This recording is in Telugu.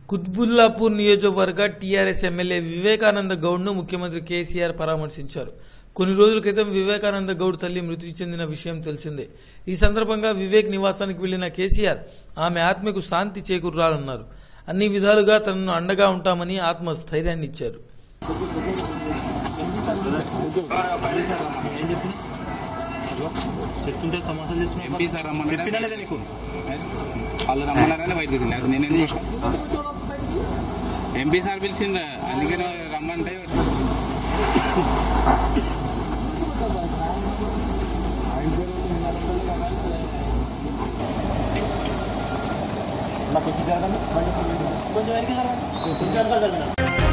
కుత్బుల్లాపూర్ నియోజకవర్గ టీఆర్ఎస్ ఎమ్మెల్యే వివేకానంద గౌడ్ను ముఖ్యమంత్రి కేసీఆర్ పరామర్శించారు కొన్ని రోజుల క్రితం వివేకానంద గౌడ్ తల్లి మృతి చెందిన విషయం తెలిసిందే ఈ సందర్భంగా వివేక్ నివాసానికి వెళ్లిన కేసీఆర్ ఆమె ఆత్మకు శాంతి చేకూరాలన్నారు అన్ని విధాలుగా తనను అండగా ఉంటామని ఆత్మ స్థైర్యాన్ని ఇచ్చారు చెప్తుంటే తమాషాలు చేస్తున్నావు ఎంపీ సార్ రమ్మన్నారు చెప్పినా లేదా నీకు వాళ్ళు రమ్మన్నారని బయటకు వచ్చింది అది నేనేం చూసిన ఎంపీ సార్ పిలిచిండు అందుకని రమ్మంటే వచ్చాను. నాకు వచ్చి జరగండి కొంచెం వెనక్కి జరగండి కొంచెం వెనక జరగండి